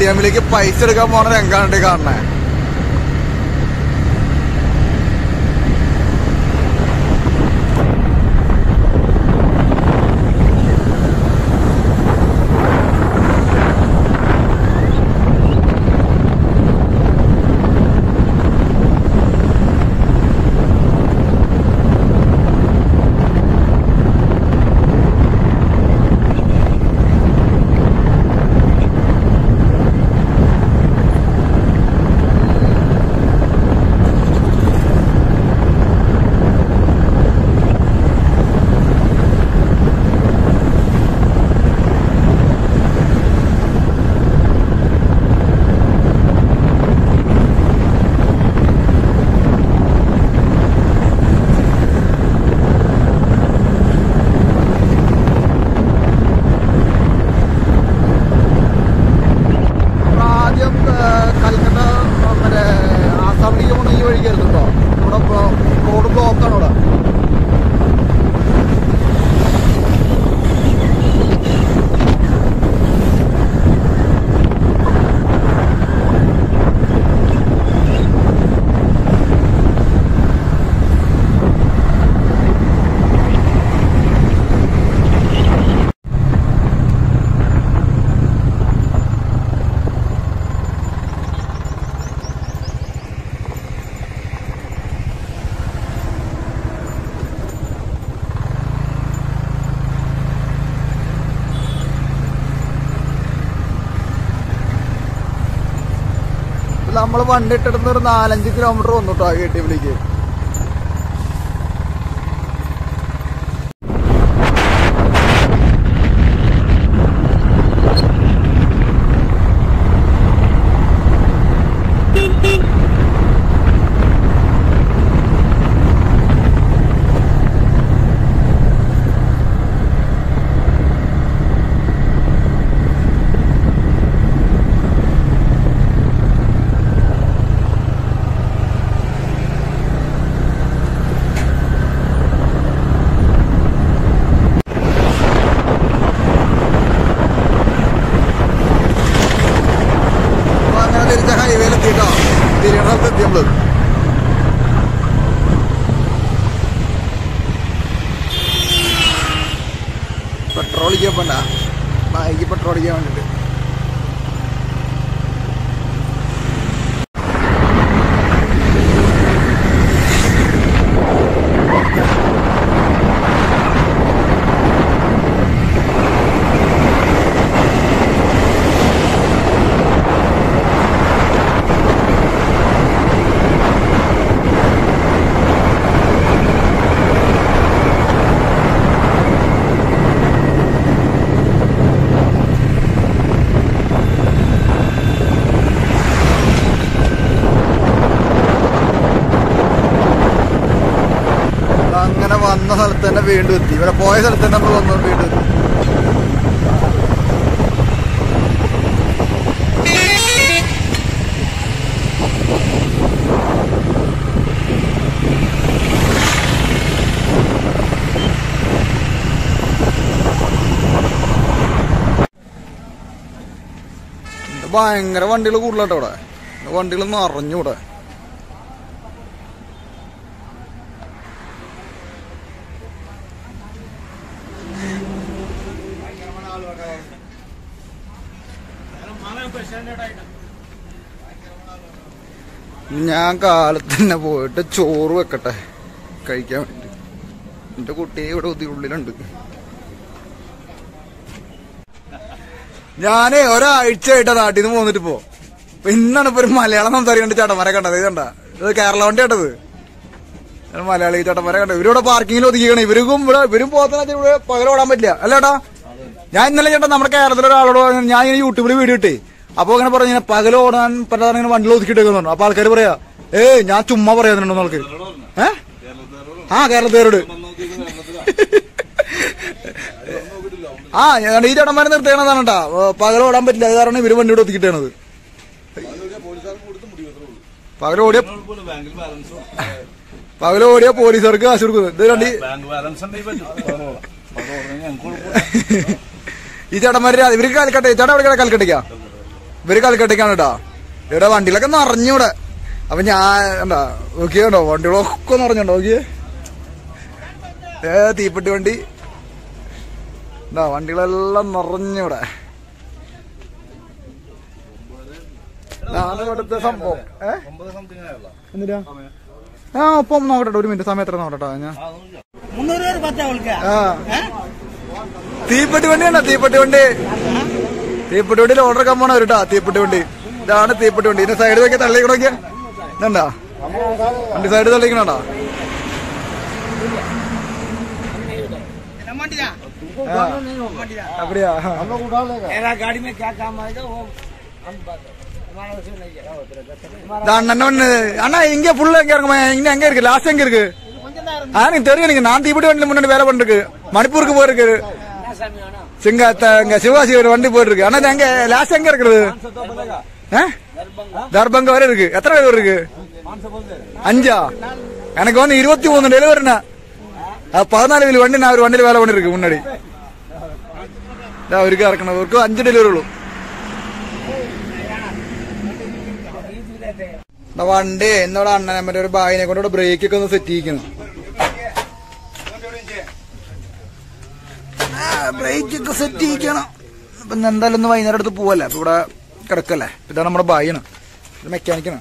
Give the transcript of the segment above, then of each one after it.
T എമ്മിലേക്ക് പൈസ എടുക്കാൻ പോണ രംഗാണ് കാണണേ ആദ്യം കൽക്കട്ട മറ്റേ ആസാമിലേക്ക് പോണ ഈ വഴിക്കായിരുന്നു കേട്ടോ ഇവിടെ റോഡ് ബ്ലോക്കാണ് ഇവിടെ നമ്മൾ വണ്ടി ഇട്ടിടുന്ന ഒരു നാലഞ്ച് കിലോമീറ്റർ വന്നു കേട്ടോ കെ ടി എമ്മിലേക്ക് അപ്പൊ അങ്ങനെ തിരിച്ച ഹൈവേയിൽ എത്തിട്ടോ തിരിയണ സ്ഥലത്ത് എത്തി നമ്മള് പെട്രോൾ അടിക്കാൻ പോണ്ട ബൈക്ക് പെട്രോൾ അടിക്കാൻ വേണ്ടിട്ട് അങ്ങനെ വന്ന സ്ഥലത്ത് തന്നെ വീണ്ടും എത്തി ഇവിടെ പോയ സ്ഥലത്ത് തന്നെ നമ്മൾ വന്നു വീണ്ടും എത്തി ഇത് ഭയങ്കര വണ്ടികൾ കൂടുതലാട്ടോ ഇവിടെ വണ്ടികൾ നിറഞ്ഞു ഇവിടെ ഞാൻ കാലത്ത് തന്നെ പോയിട്ട് ചോറ് വെക്കട്ടെ കഴിക്കാൻ വേണ്ടി എന്റെ കുട്ടിയെ ഇവിടെ ഉതി ഉള്ളിലുണ്ട് ഞാനേ ഒരാഴ്ചയായിട്ടാ നാട്ടിൽ നിന്ന് പോന്നിട്ട് പോ അപ്പൊ ഇന്നാണ് ഇപ്പൊ ഒരു മലയാളം സംസാരിക്കേണ്ട ചേട്ടന്മാരെ കണ്ടത് ഇത് കണ്ട ഇത് കേരള വണ്ടി കേട്ടത് ഞാൻ മലയാളി ചേട്ടന്മാരെ കണ്ടത് ഇവരിവിടെ പാർക്കിങ്ങിൽ ഒതുക്കിയാണ് ഇവർക്കും ഇവിടെ ഇവരും പോകത്തന്നെ ഇവിടെ പകരം ഓടാൻ പറ്റില്ല അല്ല ചേട്ടാ ഞാൻ ഇന്നലെ ചേട്ടാ നമ്മുടെ കേരളത്തിലെ ഒരാളോട് പറഞ്ഞു, ഞാൻ ഇങ്ങനെ യൂട്യൂബിൽ വീഡിയോ ഇട്ടേ അപ്പൊ അങ്ങനെ പറഞ്ഞു ഇങ്ങനെ പകൽ ഓടാൻ പറ്റാതെ ഇങ്ങനെ വണ്ടിയിൽ ഒതുക്കിയിട്ടേക്കുന്നു പറഞ്ഞു അപ്പൊ ആൾക്കാർ പറയാ ഏയ് ഞാൻ ചുമ്മാ പറയാന്നുണ്ടോ ആൾക്ക് ഏ ആ കേരളത്തേരോട് ആ ഞാൻ ഈ ചേട്ടന്മാരെ നിർത്തേണതാണ് കേട്ടാ പകൽ ഓടാൻ പറ്റില്ല അത് കാരണം ഇവര് വണ്ടിയോട് ഒതുക്കിട്ടേണത് പകൽ ഓടിയ ബാങ്കിൽ ബാലൻസ് പകൽ ഓടിയ പോലീസുകാർക്ക് കാശ് കൊടുക്കുന്നത് ഇത് രണ്ടി ബാങ്ക് ബാലൻസ് ഉണ്ടെങ്കിൽ പറ്റും പറഞ്ഞോളാം. പറഞ്ഞോളാം. ഞങ്ങൾക്ക് കുഴപ്പമില്ല. ഈ ചേട്ടന്മാര് രാ- ഇവർക്ക് കൽക്കട്ടെ ചേട്ടാ എവിടെ കൽക്കട്ടയ്ക്കാ ഇവര് കൽക്കട്ടയ്ക്കാണ് കേട്ടോ ഇവിടെ വണ്ടികളൊക്കെ നിറഞ്ഞൂടെ അപ്പൊ ഞാൻ എന്താ നോക്കിയോ വണ്ടികളൊക്കെ നിറഞ്ഞുണ്ടോ നോക്കിയേ ഏ തീപ്പെട്ടി വണ്ടി എന്താ വണ്ടികളെല്ലാം നിറഞ്ഞൂടെ ഇതാണ് ഇവിടുത്തെ സംഭവം ഏ ഒമ്പത് സംതിങ് ആയല്ല എന്തിനാ ആ ഒപ്പം നോക്കട്ടെ ഒരു മിനിറ്റ് സമയം എത്ര നോക്കട്ടെ ഞാൻ முந்நூறு பேர் பார்த்தா அவளுக்கு ആ തീപ്പെട്ടി വണ്ടിയാണോ തീപ്പെട്ടി വണ്ടി തീപ്പെട്ടി വണ്ടിയിൽ ഓർഡർ ഒക്കെ പോണ കേട്ടോ തീപ്പെട്ടി വണ്ടി ഇതാണ് തീപ്പെട്ടി വണ്ടി ഇതിന്റെ സൈഡ് നോക്കിയാ തള്ളിക്കണോക്കിയ ഇതുണ്ടാ വണ്ടി സൈഡ് തള്ളിക്കണോണ്ടാ நம்ம வண்டி தான் ആ, வண்டி தான் அப்படியா मेरा गाड़ी में क्या काम आएगा वो हम बात हमारा उसमें नहीं है இந்த அண்ணன் ஒண்ணு அண்ணா இங்க ஃபுல்லா எங்க இருக்குமா இங்க எங்க இருக்கு லாஸ்ட் எங்க இருக்கு கொஞ்சம் தான் ஆ எனக்கு தெரியும் எனக்கு நான் தீப்பெட்டி வண்டியில முன்னாடி வேலை பண்ணிருக்கு மணிப்பூருக்கு போயிருக்கு என்ன சாமி வேணும் சிங்க த- இங்க சிவாசி ஒரு வண்டி போயிருக்கு ஆனா இது எங்க லாஸ்ட் எங்க இருக்குது ஆ? தர்பங்க வரை இருக்கு எத்தனை டெலிவரி இருக்கு அஞ்சா எனக்கு வந்து இருபத்தி மூணு டெலிவரிண்ணா பதினாலு வீல் வண்டி நான் ஒரு வண்டியில வேலை பண்ணிருக்கு முன்னாடி அவருக்கு இறக்கணும் அவருக்கு அஞ்சு டெலிவரி ഉള്ളൂ ദാ വണ്ടി എന്നോട് അണ്ണനെ മറ്റേ ഒരു ബായിനെ കൊണ്ട് ബ്രേക്ക് ഒക്കെ ഒന്ന് സെറ്റ് ചെയ്യിക്കുന്നു ബ്രേക്ക് ഒക്കെ സെറ്റ് ചെയ്യിക്കണം അപ്പൊ ഇന്ന് എന്തായാലും ഒന്ന് വൈകുന്നേരം അടുത്ത് പോവല്ലേ അപ്പൊ ഇവിടെ കിടക്കല്ലേ ഇതാണ് നമ്മുടെ ബായിയാണ് ഇത് മെക്കാനിക്കാണ്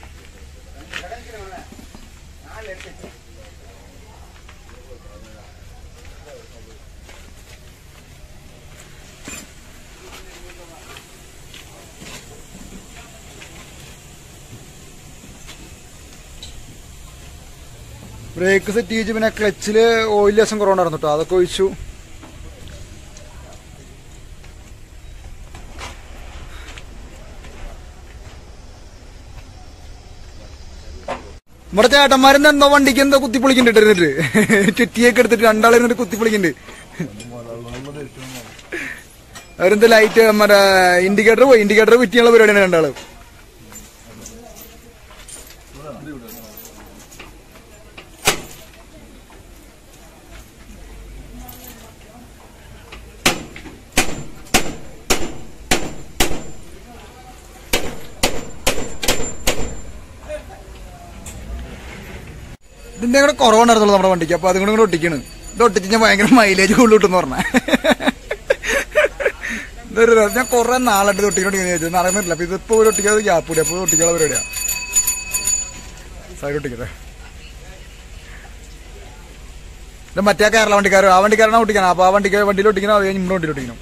ബ്രേക്ക് സെറ്റ് ചെയ്യിച്ച് പിന്നെ ക്ലച്ചില് ഓയിൽ ലേശം കുറവുണ്ടായിരുന്നു കേട്ടോ അതൊക്കെ ഒഴിച്ചു നമ്മുടെ ചേട്ടന്മാരെന്താ എന്തോ വണ്ടിക്ക് എന്തോ കുത്തിപ്പൊളിക്കുന്നുണ്ട് ഇരുന്നിട്ട് ചുറ്റിയൊക്കെ എടുത്തിട്ട് രണ്ടാളെ ഇരുന്നിട്ട് കുത്തിപ്പൊളിക്കുന്നുണ്ട് അവരെന്താ ലൈറ്റ് മറ്റേ ഇൻഡിക്കേറ്റർ പോയി ഇൻഡിക്കേറ്റർ കുറ്റിയുള്ള പരിപാടിയാണ് രണ്ടാള് ഇതിന്റെ കൂടെ കുറവുണ്ടായിരുന്നുള്ളൂ നമ്മുടെ വണ്ടിക്ക് അപ്പൊ അതുകൊണ്ട് കൂടെ ഒട്ടിക്കണ് ഇത് ഒട്ടിച്ച് ഞാൻ ഭയങ്കര മൈലേജ് കൂടുതൽ കിട്ടുമെന്ന് പറഞ്ഞ ഇതൊരു രസം. ഞാൻ കുറെ നാളായിട്ട് ഇത് ഒട്ടിക്കൊണ്ടിരിക്കുന്ന ചോദിച്ചു നടന്നിട്ടില്ല അപ്പൊ ഇതിപ്പോ ഒരു ഒട്ടിക്കാതെ ഗ്യാപ്പ് കൂടി അപ്പൊ ഒട്ടിക്കാനുള്ള പരിപാടിയാ സൈഡ് ഒട്ടിക്കട്ടെ ഇത് മറ്റേ കേരള വണ്ടിക്കാർ ആ വണ്ടിക്കാരാണ് ഒട്ടിക്കണം അപ്പൊ ആ വണ്ടിക്ക് വണ്ടിയിൽ ഒട്ടിക്കണം അത് കഴിഞ്ഞ് നമ്മുടെ വണ്ടിയിൽ ഒട്ടിക്കണം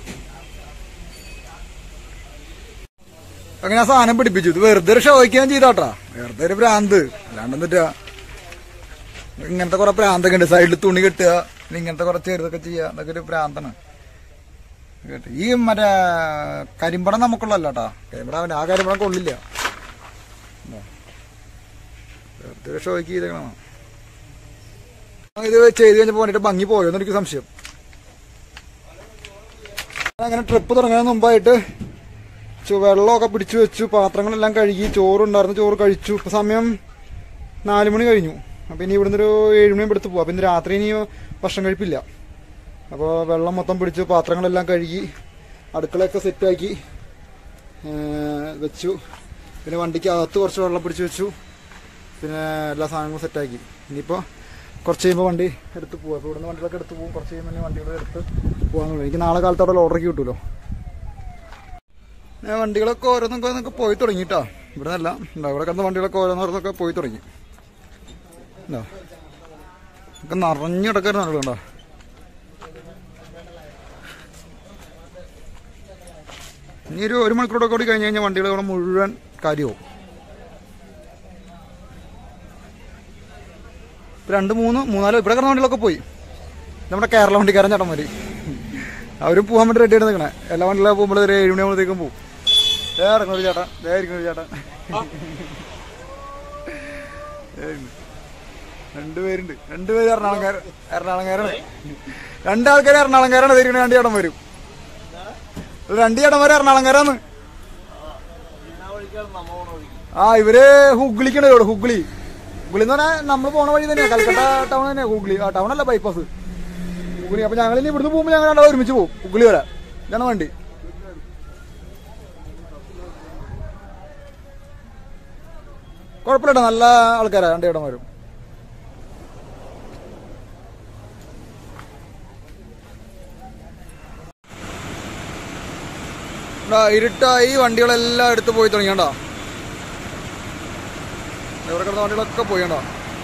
അങ്ങനെ ആ സാധനം പിടിപ്പിച്ചു ഇത് വെറുതെ ഒരു ഷോയ്ക്കാൻ ചെയ്തോട്ടാ വെറുതെ ഒരു ഭ്രാന്ത് അല്ലാണ്ട് എന്നിട്ടാ ഇങ്ങനത്തെ കുറെ പ്രാന്തൊക്കെ ഉണ്ട് സൈഡിൽ തുണി കെട്ടുക പിന്നെ ഇങ്ങനത്തെ കുറെ ചെറുതൊക്കെ ചെയ്യുക അതൊക്കെ ഒരു പ്രാന്താണ് കേട്ടോ ഈ മറ്റേ കരിമ്പടം നമുക്കുള്ളല്ലോ കേട്ടോ കരിമ്പടം അവന് ആ കരിമ്പടം കൊള്ളില്ല ഉണ്ടോ? വെറുതെ ഒരു ഷോയ്ക്ക് ചെയ്തേക്കണം ഇത് ചെയ്ത് കഴിഞ്ഞപ്പോ വേണ്ടിട്ട് ഭംഗി പോയോ എന്ന് എനിക്ക് സംശയം അങ്ങനെ ട്രിപ്പ് തുടങ്ങുന്നതിന് മുമ്പായിട്ട് ചു- വെള്ളമൊക്കെ പിടിച്ചു വെച്ചു പാത്രങ്ങളെല്ലാം കഴുകി ചോറുണ്ടായിരുന്നു ചോറ് കഴിച്ചു ഇപ്പൊ സമയം നാല് മണി കഴിഞ്ഞു അപ്പൊ ഇനി ഇവിടുന്ന് ഒരു ഏഴ് മണി എടുത്ത് പോവാം അപ്പൊ ഇന്ന് രാത്രി ഇനി ഭക്ഷണം കഴിപ്പില്ല അപ്പോൾ വെള്ളം മൊത്തം പിടിച്ചു പാത്രങ്ങളെല്ലാം കഴുകി അടുക്കളയൊക്കെ സെറ്റാക്കി വെച്ചു പിന്നെ വണ്ടിക്ക് അകത്ത് കുറച്ച് വെള്ളം പിടിച്ച് വെച്ചു പിന്നെ എല്ലാ സാധനങ്ങളും സെറ്റാക്കി ഇനിയിപ്പോൾ കുറച്ച് കഴിയുമ്പോൾ വണ്ടി എടുത്ത് പോവാം അപ്പോൾ ഇവിടുന്ന് വണ്ടികളൊക്കെ എടുത്ത് പോകും കുറച്ച് കഴിയുമ്പോൾ ഇനി വണ്ടികൾ എടുത്ത് പോകാന്നുള്ളൂ എനിക്ക് നാളെ കാലത്ത് അവിടെ ഓർഡർക്ക് കിട്ടുമല്ലോ ഞാൻ വണ്ടികളൊക്കെ ഓരോന്നൊക്കെ ഓരോന്നൊക്കെ പോയി തുടങ്ങിട്ടാ ഇവിടെ നിന്നല്ല ഉണ്ടോ ഇവിടെ കിടന്ന വണ്ടികളൊക്കെ ഓരോന്നോരോന്നൊക്കെ പോയി തുടങ്ങി ഉണ്ടോ ഒക്കെ നിറഞ്ഞു കിടക്കാറ് നടക്കണ്ടോ ഇനി ഒരു ഒരു മണിക്കൂറൊക്കെ കൂടി കഴിഞ്ഞ് കഴിഞ്ഞാൽ വണ്ടികൾ ഇവിടെ മുഴുവൻ കാര്യമാവും ഇപ്പൊ രണ്ട് മൂന്ന് മൂന്നാല് ഇവിടെ കിടന്ന വണ്ടികളൊക്കെ പോയി നമ്മുടെ കേരള വണ്ടിക്കാരൻ ചേട്ടന്മാര് അവരും പോകാൻ വേണ്ടി റെഡി ആയിട്ട് നിൽക്കണേ എല്ലാ വണ്ടികളൊക്കെ പോകുമ്പോൾ ഒരു ഏഴ് മണിയാകുമ്പോഴത്തേക്കും പോകും ദേ ഇറങ്ങുന്ന ഒരു ചേട്ടൻ ദേ ഇരിക്കുന്ന ഒരു ചേട്ടൻ ദേ ഇരിക്കുന്നു. രണ്ടുപേരുണ്ട് രണ്ടുപേര് എറണാകുളംകാരൻ എറണാകുളംകാരാണ് രണ്ടാൾക്കാർ എറണാകുളംകാരാണ് തിരിക്കണ രണ്ട് ചേട്ടൻ വരും രണ്ട് ചേട്ടന്മാര് എറണാകുളംകാരാന്ന് ആ ഇവര് ഹുഗ്ലിക്കാണ് ഇവിടെ ഹുഗ്ലി ഹുഗ്ലി എന്ന് പറഞ്ഞാൽ നമ്മൾ പോണ വഴി തന്നെയാ കൽക്കട്ട ടൗൺ തന്നെയാ ഹുഗ്ലി ആ ടൗൺ അല്ല ബൈപ്പാസ് ഹുഗ്ലി അപ്പൊ ഞങ്ങൾ ഇനി ഇവിടുന്ന് പോകുമ്പോൾ ഞങ്ങൾ രണ്ടാളും ഒരുമിച്ച് പോകും ഹുഗ്ലി വരെ ഇതാണ് വണ്ടി കുഴപ്പമില്ല നല്ല ആൾക്കാരാ രണ്ട് ചേട്ടന്മാരും ദാ ഇരുട്ടായി വണ്ടികളെല്ലാം എടുത്ത് പോയി തുടങ്ങിയണ്ടോ ഇവിടെ കിടന്ന വണ്ടികളൊക്കെ പോയണ്ടോ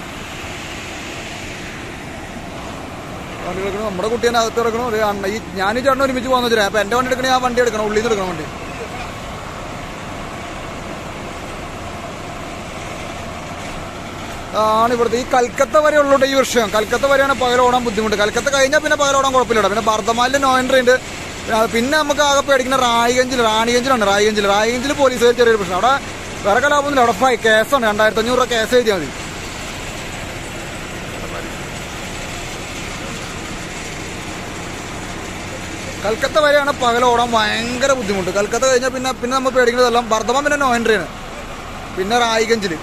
വണ്ടി എടുക്കണം നമ്മുടെ കുട്ടീനെ അകത്ത് എടുക്കണം ഒരു അണ്ണ ഈ ഞാൻ ഈ ചേട്ടൻ ഒരുമിച്ച് പോകുന്ന വെച്ചാൽ അപ്പൊ എന്റെ വണ്ടി എടുക്കണേ ആ വണ്ടി എടുക്കണം ഉള്ളിൽ നിന്ന് എടുക്കണം വണ്ടി ആണ് ഇവിടുത്തെ ഈ കൽക്കത്ത വരെ ഉള്ളൂട്ടോ ഈ വിഷയം കൽക്കത്ത വരെയാണ് പകൽ ഓടാൻ ബുദ്ധിമുട്ട് കൽക്കത്ത കഴിഞ്ഞാൽ പിന്നെ പകൽ ഓടാൻ കുഴപ്പമില്ല പിന്നെ ബർദ്ധമാലിൽ നോ എൻട്രി ഉണ്ട് പിന്നെ അത് പിന്നെ നമുക്ക് ആകെ പേടിക്കുന്ന റായിഗഞ്ചിൽ റാണിഗഞ്ചിലാണ് റായിഗഞ്ചിൽ റായിഗഞ്ചിൽ പോലീസുകാർ ചെറിയൊരു പ്രശ്നം അവിടെ വേറെ കലാപൊന്നുമില്ല അവിടെ ഫൈ കേസാണ് രണ്ടായിരത്തി അഞ്ഞൂറ് രൂപ കേസ് എഴുതിയാൽ മതി കൽക്കത്ത വരെയാണ് പകൽ ഓടാൻ ഭയങ്കര ബുദ്ധിമുട്ട് കൽക്കത്ത കഴിഞ്ഞാൽ പിന്നെ പിന്നെ നമ്മൾ പേടിക്കുന്നതെല്ലാം ബർദ്ധമാൻ പിന്നെ നോ എൻട്രി ആണ് പിന്നെ റായിഗഞ്ചിൽ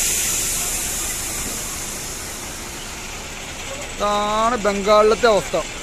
ഇതാണ് ബംഗാളിലത്തെ അവസ്ഥ